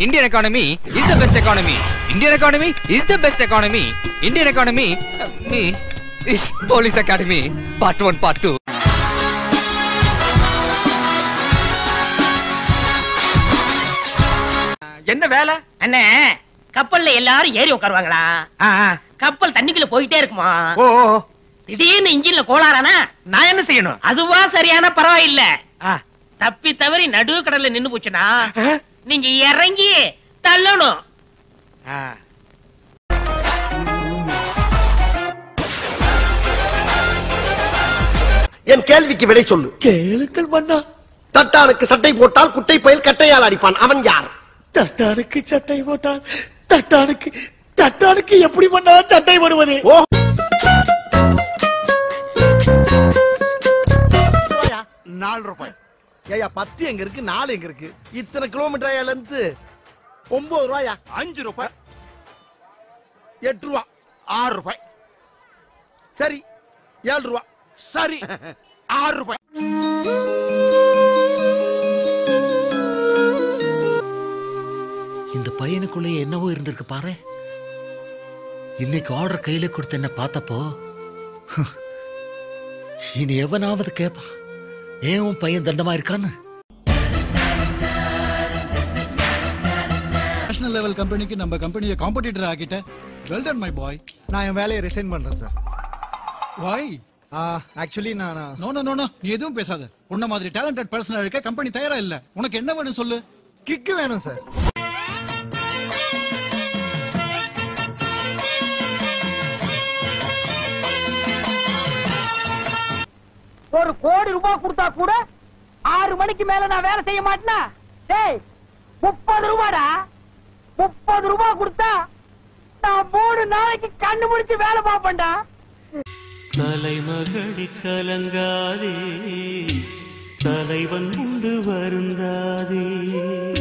Indian economy is the best economy. Indian economy is the best economy. Indian economy, uh, me, is police academy, part one, part two. என்ன வேலை அண்ணே கப்பல்ல எல்லாரும் ஏறி உட்காருவாங்களா ஆ, ஆ. கப்பல் தண்ணிக்குள்ள போயிட்டே இருக்குமா ஓ ஓ, ஓ. திடீர்னு இன்ஜின்ல கோளாறானா நான் என்ன செய்யணும் அதுவா சரியான பரவாயில்ல ஆ. தப்பி தவறி நடு கடல்ல நின்னு போச்சுனா ஆ. நீங்க இறங்கி தள்ளணும் ஆ. என் கேள்விக்கு விடை சொல்லு கேளுங்கள் மன்னா தட்டானுக்கு சட்டை போட்டால் குட்டை பயல் கட்டையால் அடிப்பான் அவன் யார் தட்டானுக்கு சட்டை போட்டால் தட்டானுக்கு தட்டானுக்கு எப்படி மன்னா சட்டை போடுவது ஓ நாலு ரூபாய் ஏயா பத்து எங்க இருக்கு நாலு எங்க இருக்கு இத்தனை கிலோமீட்டர் ஆயா லென்த் ஒன்பது ரூபாயா அஞ்சு ரூபாய் எட்டு ரூபா ஆறு ரூபாய் சரி ஏழு ரூபா சரி ஆறு ரூபாய் இந்த பையனுக்குள்ளே என்னவோ இருந்திருக்கு பாரு இன்னைக்கு ஆர்டர் கையில கொடுத்து என்ன பார்த்தப்போ இனி எவனாவது கேட்பான் ஏன் உன் பையன் தண்டமா இருக்கான்னு நேஷனல் லெவல் கம்பெனிக்கு நம்ம கம்பெனியை காம்படிட்டர் ஆக்கிட்ட வெல் டன் மை பாய் நான் என் வேலையை ரிசைன் பண்றேன் சார் வாய் ஆக்சுவலி நான் நோ நோ நோ நீ எதுவும் பேசாத உன்ன மாதிரி டேலண்டட் பர்சன் இருக்க கம்பெனி தயாரா இல்ல உனக்கு என்ன வேணும் சொல்லு கிக்கு வேணும் சார் ஒரு கோடி ரூபாய் கொடுத்தா கூட ஆறு மணிக்கு மேல நான் வேலை செய்ய மாட்டேனா டேய் முப்பது ரூபாடா முப்பது ரூபாய் கொடுத்தா நான் மூணு நாளைக்கு கண்ணு முடிச்சு வேலை பார்ப்பேன்டா தலைமகளி கலங்காதே தலைவன் உண்டு வருந்தாதே